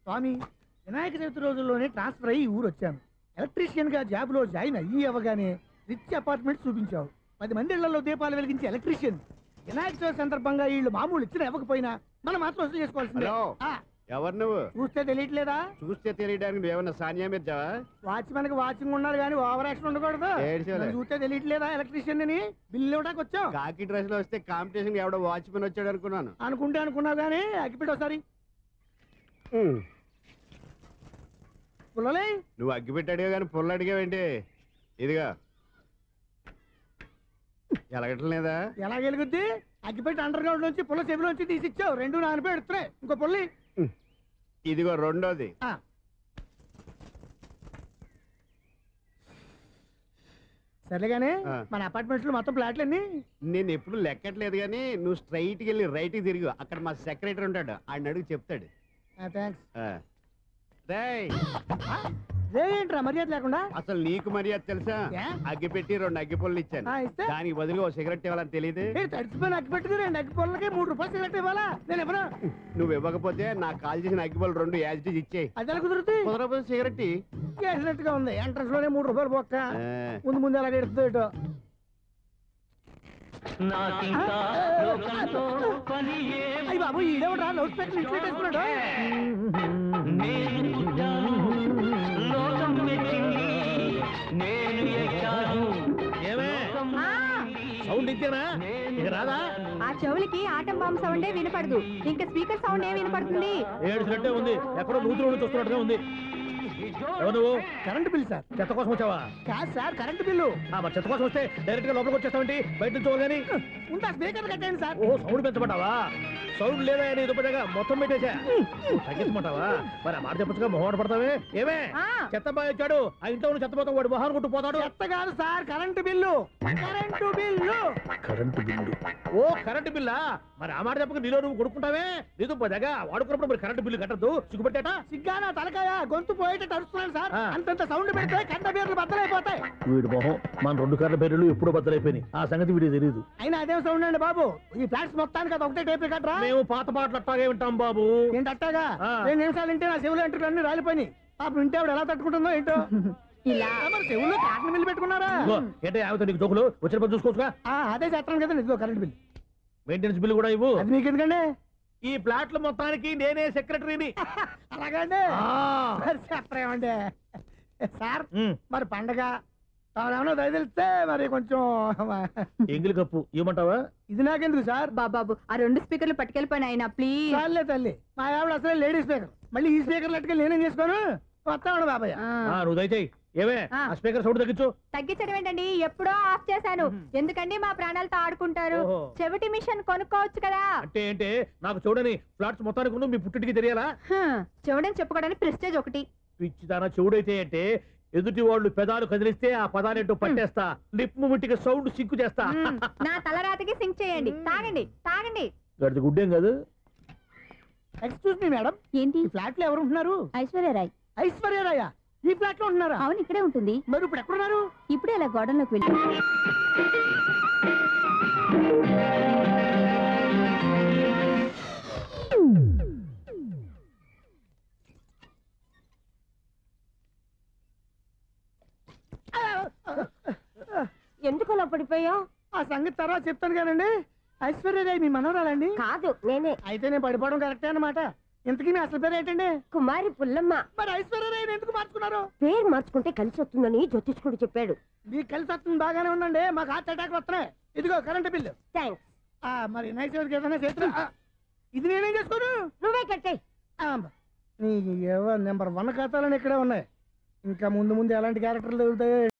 స్వామి వినాయక చవితి రోజుల్లోనే ట్రాన్స్ఫర్ అయ్యి ఈ ఊరు వచ్చాను ఎలక్ట్రీషియన్ గా జాబ్ లో జాయిన్ అయ్యి అవ్వగానే రిచ్ అపార్ట్మెంట్ చూపించావు పది మంది ఇళ్లలో దీపాలు వెలిగించే ఎలక్ట్రీషియన్ వినాయక చవితి సందర్భంగా వీళ్ళు మామూలు ఇచ్చిన ఇవ్వకపోయినా మనం మాత్రం వసూలు చేసుకోవాల్సిందే హలో. ఆ, ఎవరు నువ్వు చూస్తే తెలియట్లేదా చూస్తే తెలియడానికి నువ్వేమన్నా సానియా మీర్జావా వాచ్మెన్ కి వాచింగ్ ఉండాలి కానీ ఓవర్ యాక్షన్ ఉండకూడదు ఏడ్చేలే. నన్ను చూస్తే తెలియట్లేదా ఎలక్ట్రీషియన్ అని బిల్లు ఇవ్వడానికి వచ్చాం కాకి డ్రెస్ లో వస్తే కాంపిటీషన్ ఎవడో వాచ్మెన్ వచ్చాడు అనుకున్నాను అనుకుంటే అనుకున్నావు కానీ అగ్గిపెట్టి ఒకసారి పుల్లలే నువ్వు అగ్గి పెట్టాడుగా కానీ పుల్ల అడిగావేంటి ఇదిగా ఎలగటం లేదా ఎలా వెలుగుద్ది అగ్గిపెట్టి అండర్ గ్రౌండ్ నుంచి పుల్ల చెవిలోంచి తీసి ఇచ్చావు రెండు నాన్నపై ఎడుతున్నాయి ఇంకో పుల్లి ఇదిగో రెండోది ఆ. సర్లేగానే ఆ. మన అపార్ట్మెంట్స్ లో మొత్తం ప్లాట్లు అన్ని నేను ఎప్పుడు లెక్కట్లేదు కానీ నువ్వు స్ట్రైట్ కి వెళ్ళి రైట్ కి తిరిగి అక్కడ మా సెక్రటరీ ఉంటాడు ఆయన అడుగు చెప్తాడు థ్యాంక్స్ ఆ. రేయ్, ఏంట్రా మర్యాద లేకుండా అసలు నీకు మర్యాద తెలుసా ఏ? అగ్గి పెట్టి రెండు అగ్గి పుల్లలు ఇచ్చాను ఆ, ఇస్తే దానికి బదులుగా ఓ సిగరెట్ ఇవ్వాలని తెలియదు ఏ తడిచిపోయిన అగ్గి పెట్టుకుని రెండు అగ్గి పుల్లకి మూడు రూపాయలు సిగరెట్ ఇవ్వాలా నేను ఇవ్వను నువ్వు ఇవ్వకపోతే నాకు కాల్ చేసిన అగ్గి పుల్లలు రెండు యాజిటీస్ ఇచ్చేయి అది ఎలా కుదురుతుంది కుదరకపోతే సిగరెట్ ఇయ్యి. చేసినట్టుగా ఉంది ఎంట్రన్స్ లోనే మూడు రూపాయలు బొక్క ఆ. ముందు ముందు అలాగే ఎడుతుంది ఇటు నాకింకా లోకంతో పని ఏం అయ్యి బాబు ఈడేవడా లౌడ్ స్పీకర్ ఇంట్లో వేసుకున్నాడు నేను పుట్టాను లోకం మెచ్చింది నేను ఎక్కాను లోకం సౌండ్ ఇచ్చానా ఇక రాదా ఆ చెవులకి ఆటం బాంబ్ సౌండే వినపడదు ఇంకా స్పీకర్ సౌండ్ ఏ వినపడుతుంది ఏడుసినట్టే ఉంది ఎక్కడో నూతులు ఉండి చూస్తున్నట్టుగా ఉంది ఎవరు నువ్వు కరెంట్ బిల్ సార్ చెత్త కోసం వచ్చావా కాదు సార్ కరెంట్ బిల్లు ఆ, మరి చెత్త కోసం వస్తే డైరెక్ట్ గా లోపలికి వచ్చేస్తావేంటి బయట నుంచి కానీ ఉంటా స్పీకర్ కట్టండి సార్ ఓ సౌండ్ పెంచమంటావా సౌండ్ లేదా నీ దుప్పటగా మొత్తం పెట్టేశా నువ్వు తగ్గించమంటావా మరి ఆ మాట చెప్పచ్చుగా మొహమాట పడతావే ఏమే ఆ. చెత్త బాయ్ వచ్చాడు ఆ ఇంట్లో ఉన్న చెత్త పోతాం వాడు మొహాన్ని కొట్టు పోతాడు చెత్త కాదు sir current bill current bill current bill ఓ కరెంటు బిల్లా మరి ఆ మాట చెప్పక నీలో నువ్వు కొడుకుంటావే నీదు పదగా వాడుకున్నప్పుడు మరి కరెంటు బిల్లు కట్టద్దు సిగ్గుపెట్టాట సిగ్గానా తలకాయ గొంతు పోయేటట్టు అరుస్తున్నాను సార్ ఆ. అంతంత సౌండ్ పెడితే కంట బీర్లు బద్దలైపోతాయి వీడు మొహం మన రెండు కార్ల పేర్లు ఎప్పుడో బద్దలైపోయినాయి ఆ సంగతి వీడికి తెలియదు అయినా అదేం సౌండ్ అండి బాబు ఈ ఫ్లాట్స్ మొత్తానికి అది ఒకటే టేప్ కట్టరా మేము పాత పాటలు అట్టాగే వింటాం బాబు ఏంటి అట్టాగా ఆ. రెండు నిమిషాలు వింటే నా చెవులు ఎంట్రులు అన్ని రాలిపోయినాయి పాపం వింటే ఆవిడ ఎలా తట్టుకుంటుందో ఏంటో ఇలా ఆ, మరి చెవుల్లో కాటన్ బిల్లు పెట్టుకున్నారా ఇదిగో, ఏంటే ఆమెతో నీకు జోకులు వచ్చిన పని చూసుకోవచ్చుగా ఆ, అదే చేస్తాను కదా ఇదిగో కరెంట్ బిల్ మెయింటెనెన్స్ బిల్లు కూడా ఇవ్వు అది మీకు ఎందుకండి ఈ ప్లాట్ల మొత్తానికి నేనే సెక్రటరీని అలాగండి ఆ. మరి చెప్పరేమండి సార్ ఉమ్, మరి పండగ ఏమన్నా దయదలిస్తే మరి కొంచెం ఎంగిలి కప్పు ఇవ్వమంటావా ఇది నాకెందుకు సార్ బాబాబు ఆ రెండు స్పీకర్లు పట్టుకెళ్ళిపోయిన ఆయన ప్లీజ్ చాలే తల్లి మా ఆవిడ అసలే లేడీ స్పీకర్ మళ్ళీ ఈ స్పీకర్ లెట్టుకెళ్ళి నేనేం చేసుకోను వస్తాడు బాబాయ్ ఆ, నువ్వు దయచేయి ఏమే ఆ. ఆ స్పీకర్ సౌండ్ తగ్గించు తగ్గించడం ఏంటండి ఎప్పుడో ఆఫ్ చేశాను ఎందుకండి మా ప్రాణాలతో ఆడుకుంటారు ఓహో. చెవిటి మిషన్ కొనుక్కోవచ్చు కదా అంటే ఏంటే నాకు చూడని ఫ్లాట్స్ మొత్తానికి ఉన్న మీ పుట్టింటికి తెలియాలా హ్మ్, చెవిడని చెప్పుకోవడానికి ప్రెస్టేజ్ ఒకటి పిచ్చి దాన చెవుడైతే అంటే ఎదుటి వాళ్ళు పెదాలు కదిలిస్తే ఆ పదాలేంటో పట్టేస్తా లిప్ ముట్టికి సౌండ్ సిక్కు చేస్తా హ్మ్, నా తలరాతకి సింక్ చేయండి తాగండి తాగండి గడిది గుడ్డేం కాదు ఎక్స్క్యూజ్ మీ మేడం ఏంటి ఈ ఫ్లాట్ లో ఎవరు ఉంటున్నారు ఐశ్వర్యరాయ్ ఐశ్వర్యరాయ ఈ ఫ్లాట్ లో ఉంటున్నారా అవును ఇక్కడే ఉంటుంది మరి ఇప్పుడు ఎక్కడున్నారు ఇప్పుడే అలా గోడంలోకి వెళ్ళి ఎందుకు అలా పడిపోయావు ఆ సంగతి తర్వాత చెప్తాను కానండి ఐశ్వర్యరాయ్ మీ మనవరాలండి కాదు నేనే అయితే నేను పడిపోవడం కరెక్టే అన్నమాట ఇంతకీ మీ అసలు పేరు ఏంటండి కుమారి పుల్లమ్మ మరి ఐశ్వర్యరాయ్ ఎందుకు మార్చుకున్నారు పేరు మార్చుకుంటే కలిసి వస్తుందని జ్యోతిష్కుడు చెప్పాడు మీకు కలిసి వస్తుంది బాగానే ఉందండి మాకు హార్ట్ అటాక్ వస్తున్నాయి ఇదిగో కరెంట్ బిల్లు థ్యాంక్స్ ఆ, మరి నైట్ ఎవరికి ఏదైనా చేతులు ఆ, ఇది నేనేం చేసుకోను నువ్వే కట్టే ఆ, నీకు ఏవో నెంబర్ వన్ ఖాతాలని ఇక్కడే ఉన్నాయి ఇంకా ముందు ముందు ఎలాంటి క్యారెక్టర్లు దొరుకుతాయో